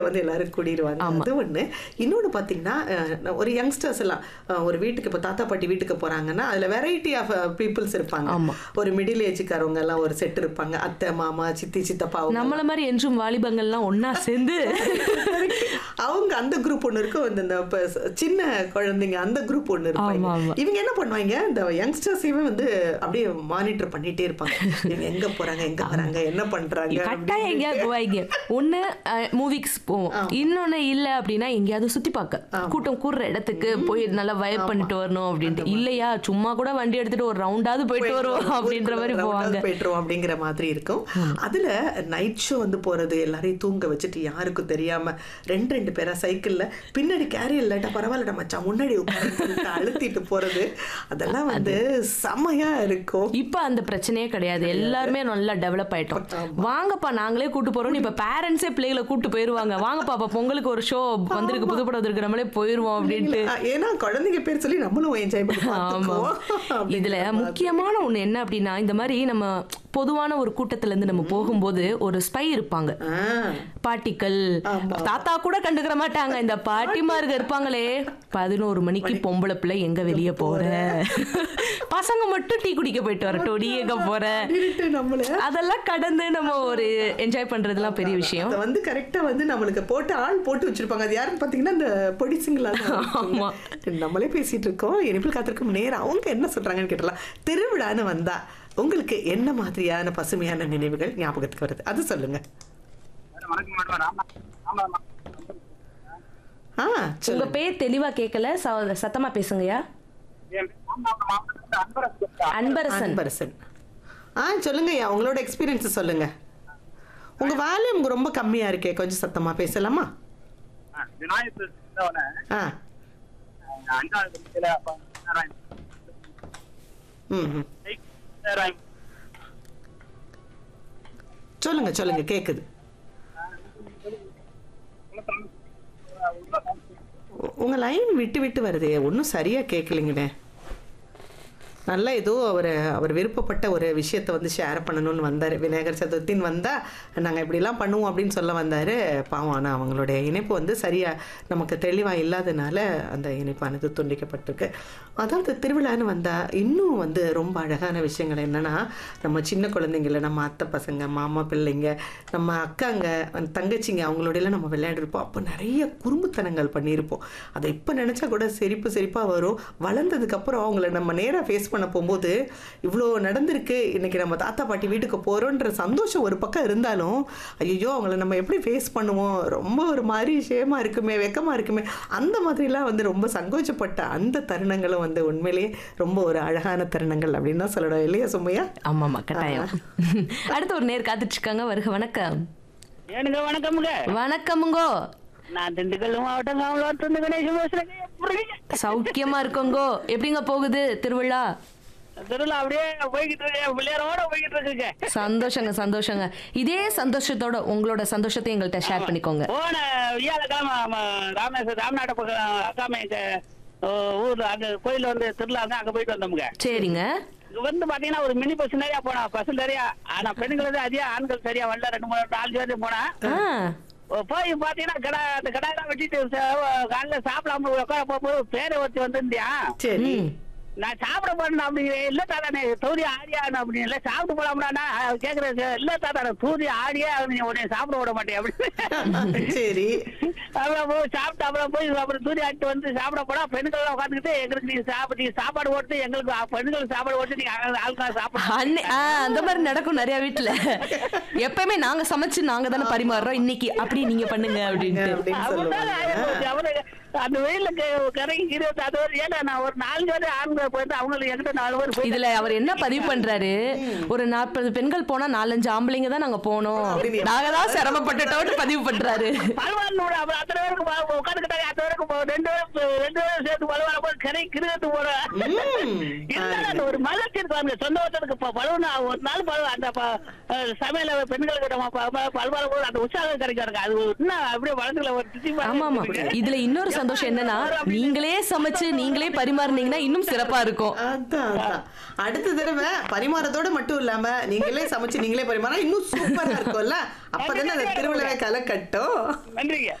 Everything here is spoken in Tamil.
வந்து எல்லாரும் கூடிடுவாங்க ஆமா. அது ஒண்ணு இன்னொன்னு பாத்தீங்கன்னா அஹ், ஒரு யங்ஸ்டர்ஸ் எல்லாம் அஹ், ஒரு வீட்டுக்கு இப்போ தாத்தா பாட்டி வீட்டுக்கு போறாங்கன்னா அதுல வெரைட்டி ஆஃப் பீப்புள்ஸ் இருப்பாங்க ஆமா. ஒரு மிடில் ஏஜ்காரவங்க எல்லாம் ஒரு செட் இருப்பாங்க அத்தை மாமா சித்தி சித்தப்பா அவங்க நம்மள மாதிரி என்றும் வாலிபங்கள்லாம் ஒண்ணா சேர்ந்து அவங்க அந்த குரூப் ஒண்ணு இருக்கும் இந்த இந்த இப்ப சின்ன குழந்தைங்க அந்த குரூப் ஒண்ணு ஆமா, இருப்பாங்க ஆமா. இவங்க என்ன பண்ணுவாங்க இந்த யங்ஸ்டர்ஸையுமே வந்து அப்படியே மானிட்டர் பண்ணிட்டே இருப்பாங்க இவங்க எங்க போறாங்க எங்க வராங்க என்ன பண்றாங்க கட்டாயம் எங்கேயாவது போவாங்க ஒண்ணு மூவிக்ஸ் போவோம் இன்னொன்னு இல்ல அப்படின்னா எங்கேயாவது சுத்தி பார்க்க கூட்டம் கூடுற இடத்துக்கு போய் நல்லா வயப் பண்ணிட்டு வரணும் அப்படின்ட்டு இல்லையா சும்மா கூட வண்டி எடுத்துட்டு ஒரு ரவுண்டாவது போயிட்டு வருவோம் அப்படின்ற மாதிரி ஊருக்குள்ள போவாங்க round போயிட்டுருவோம் அப்படிங்கிற மாதிரி இருக்கும் அதுல நைட் ஷோ வந்து போறது எல்லாரையும் தூங்க வச்சுட்டு யாருக்கும் தெரியாம ரெண்டு ரெண்டு பேரா சைக்கிள்ல பின்னாடி கேரி இல்லாட்டா பரவாயில்லடா மச்சான் முன்னாடி உட்கார்ந்து அழுத்திட்டு போறது அதெல்லாம் வந்து செமையா இருக்கும் இப்ப அந்த பிரச்சனையே கிடையாது எல்லாருமே நல்லா டெவலப் ஆயிட்டோம் வாங்கப்பா நாங்களே கூட்டு போறோம் இப்ப பேரண்ட்ஸே பிள்ளைகளை கூட்டு போயிருவாங்க வாங்கப்பா அப்ப பொங்கலுக்கு ஒரு ஷோ வந்திருக்கு புதுப்படம் வந்திருக்கு நம்மளே போயிருவோம் அப்படின்ட்டு ஆ, ஏன்னா குழந்தைங்க பேர் சொல்லி நம்மளும் என்ஜாய் பண்ணி ஆமா பார்த்துக்குவோம் இதுல முக்கியமான ஒண்ணு என்ன அப்படின்னா இந்த மாதிரி நம்ம பொதுவான ஒரு கூட்டத்துல இருந்து நம்ம போகும்போது ஒரு ஸ்பை இருப்பாங்க ஆ, பாட்டிகள் ஆமா. தாத்தா கூட கண்டுக்கிற மாட்டாங்க இந்த பாட்டிமாருங்க இருப்பாங்களே பதினோரு மணிக்கு பொம்பளை பிள்ளை எங்க வெளிய போற பசங்க மட்டும் டீ குடிக்க போயிட்டு வரட்டும் நீ எங்க போற அப்படின்ட்டு நம்மள அதெல்லாம் கடந்து நம்ம ஒரு என்ஜாய் பண்றதுலாம் பெரிய விஷயம் அதை வந்து கரெக்டா வந்து நம்மளுக்கு போட்டு ஆள் போட்டு வச்சிருப்பாங்க அது யாருன்னு பாத்தீங்கன்னா இந்த பொடிசுங்களா ஆமா. நம்மளே பேசிட்டு இருக்கோம் இனிப்பில் காத்திருக்கும் நேரம் அவங்க என்ன சொல்றாங்கன்னு கேட்டலாம் திருவிழான்னு வந்தா உங்களுக்கு என்ன மாதிரியான பசுமையான நினைவுகள் ஞாபகத்துக்கு வருது அது சொல்லுங்க மேடம், வணக்கம் மேடம் ராமா ராமா ஆ உங்க சொல்லுங்க பேர் தெளிவா கேட்கல ச- சத்தமா பேசுங்கய்யா என் பேர் ராமநாதபுரம் மாவட்டத்துல அன்பரசு பேசுறேன். அன்பரசன் அன்பரசன் ஆ சொல்லுங்கய்யா உங்களோட எக்ஸ்பீரியன்ஸ் சொல்லுங்க உங்க வால்யூம் ரொம்ப கம்மியா இருக்கே கொஞ்சம் சத்தமா பேசலாமா ஆ, விநாயகர் இருந்தவன ஆ அஞ்சாவது வகுப்புல அப்ப நாராயண் ம் ம். நாராயண் சொல்லுங்க சொல்லுங்க கேக்குது உ- உங்க லைன் விட்டு விட்டு வருதே ஒன்றும் சரியா கேட்கலைங்கண்ணே நல்லா ஏதோ அவர் அவர் விருப்பப்பட்ட ஒரு விஷயத்தை வந்து ஷேர் பண்ணணும்னு வந்தார் விநாயகர் சதுர்த்தின்னு வந்தால் நாங்கள் இப்படிலாம் பண்ணுவோம் அப்படின்னு சொல்ல வந்தார் பாவம் ஆனால் அவங்களுடைய இணைப்பு வந்து சரியாக நமக்கு தெளிவாக இல்லாதனால அந்த இணைப்பானது துண்டிக்கப்பட்டிருக்கு அதாவது திருவிழான்னு வந்தால் இன்னும் வந்து ரொம்ப அழகான விஷயங்கள் என்னென்னா நம்ம சின்ன குழந்தைங்கள நம்ம அத்தை பசங்க மாமா பிள்ளைங்க நம்ம அக்காங்க தங்கச்சிங்க அவங்களோடலாம் நம்ம விளையாடிருப்போம் அப்போ நிறைய குறும்புத்தனங்கள் பண்ணியிருப்போம் அதை இப்போ நினச்சா கூட சிரிப்பு சிரிப்பாக வரும் வளர்ந்ததுக்கப்புறம் அவங்கள நம்ம நேராக ஃபேஸ் பண்ண போகும்போது இவ்வளோ நடந்திருக்கு இன்னைக்கு நம்ம தாத்தா பாட்டி வீட்டுக்கு போகிறோன்ற சந்தோஷம் ஒரு பக்கம் இருந்தாலும் ஐயோ அவங்கள நம்ம எப்படி ஃபேஸ் பண்ணுவோம் ரொம்ப ஒரு மாதிரி ஷேமாக இருக்குமே வெக்கமாக இருக்குமே அந்த மாதிரிலாம் வந்து ரொம்ப சங்கோச்சப்பட்ட அந்த தருணங்களும் வந்து உண்மையிலேயே ரொம்ப ஒரு அழகான தருணங்கள் அப்படின்னு தான் சொல்லணும் இல்லையா சும்மையா ஆமாமா கட்டாயம் அடுத்து ஒரு நேர் காத்துட்டு இருக்காங்க வருக வணக்கம் ஏனுங்க வணக்கமுங்க வணக்கமுங்கோ நான் திண்டுக்கல் மாவட்டம் காமலாத்து கணேசன் பேசுறேங்க எப்படி இருக்கீங்க? சௌக்கியமா இருக்கோங்கோ எப்படிங்க போகுது திருவிழா திருவிழா அப்படியே போய்கிட்டு இருக்கு பிள்ளையாரோட போய்கிட்டு இருக்குங்க சந்தோஷங்க சந்தோஷங்க இதே சந்தோஷத்தோட உங்களோட சந்தோஷத்தை எங்கள்கிட்ட ஷேர் பண்ணிக்கோங்க போன வியாழக்கிழமை ஆமா, ராமேஸ்வரம் ராமநாட்ட பக்கம் அக்காமை எங்க ஓ, ஊர்ல அங்க கோயில்ல வந்து திருவிழா வந்து அங்க போயிட்டு வந்தோமுங்க சரிங்க இங்க வந்து பாத்தீங்கன்னா ஒரு மினி பஸ் நிறையா போனா பஸ் நிறையா ஆனா பெண்கள் வந்து அதிகம் ஆண்கள் சரியா வரல ரெண்டு மூணு நாலு பேர் போனா ஆ போய் பாத்தீங்கன்னா கடை அந்த கடையெல்லாம் வெட்டிட்டு ச- காலைல சாப்பிடாம உட்கார போகும்போது பேரை வச்சு வந்திருந்தியா சரி ம். நான் சாப்பிட போறேன் அப்படி இல்ல தாத்தா நீ தூரி ஆடியான்னு அப்படின்னு இல்ல சாப்பிட்டு போலாம்டா கேக்குறேன் இல்ல தாத்தா நான் தூரி ஆடியே நீ உடனே சாப்பிட விட மாட்டேன் அப்படின்னு சரி அப்புறம் போய் சாப்பிட்டு அப்புறம் போய் அப்புறம் தூரி ஆட்டு வந்து சாப்பிட போனா பெண்கள் எல்லாம் உட்காந்துக்கிட்டு எங்களுக்கு நீ சாப்பிட்டு நீ சாப்பாடு ஓட்டு எங்களுக்கு அ- பெண்களுக்கு சாப்பாடு ஓட்டு நீங்க ஆளுக்கா சாப்பிட அன்னை ஆ, அந்த மாதிரி நடக்கும் நிறைய வீட்டுல எப்பயுமே நாங்க சமைச்சு நாங்க தானே பரிமாறுறோம் இன்னைக்கு அப்படி நீங்க பண்ணுங்க அப்படின்ட்டு அப்படின்னு அப்படிதான் சொல்லுவாங்க ஆயிப்போச்சு. அவரு அந்த வெயில்ல க- கரைக்கு இருபத்தி அது ஒரு ஏன்னா நான் ஒரு நாலு பேர் ஆண்கள் போயிட்டு அவங்களுக்கு எங்கிட்ட நாலு பேர் போயிட்டு இதுல அவர் என்ன பதிவு பண்றாரு ஒரு நாற்பது பெண்கள் போனா நாலஞ்சு ஆம்பளைங்க தான் நாங்க போனோம் அப்படின்னு நாங்க தான் சிரமப்பட்டுட்டோம்னு பதிவு பண்றாரு பலவான் அப்புறம் அத்தனை பேருக்கு உட்காந்துக்கிட்டாங்க அத்தனை பேருக்கு போ- ரெண்டு பேரும் ரெண்டு பேரும் சேர்த்து பலவான போய் கரை கிடுகட்டு போற ம். இருந்தாலும் அந்த ஒரு மகிழ்ச்சி இருக்கு பாருங்க சொந்த ஒருத்தருக்கு ப- பழகுனா ஒரு நாள் பழகு அந்த ப- அஹ் சமையல பெண்களுக்கு நம்ம ப- ப- பல்வாறு போது அந்த உற்சாகம் கிடைக்கும் எனக்கு. அது இன்னும் அப்படியே வளர்ந்துல ஒரு திட்டி ஆமா ஆமா இதுல இன்னொரு சந்தோஷம் என்னன்னா நீங்களே சமைச்சு நீங்களே பரிமாறுனீங்கன்னா இன்னும் சிறப்பா இருக்கும் அதான் அதான் அடுத்த தடவை பரிமாறதோட மட்டும் இல்லாம நீங்களே சமைச்சு நீங்களே பரிமாறா இன்னும் சூப்பரா இருக்கும்ல அப்பதானே அந்த திருவிழா கலை கட்டும் நன்றிங்க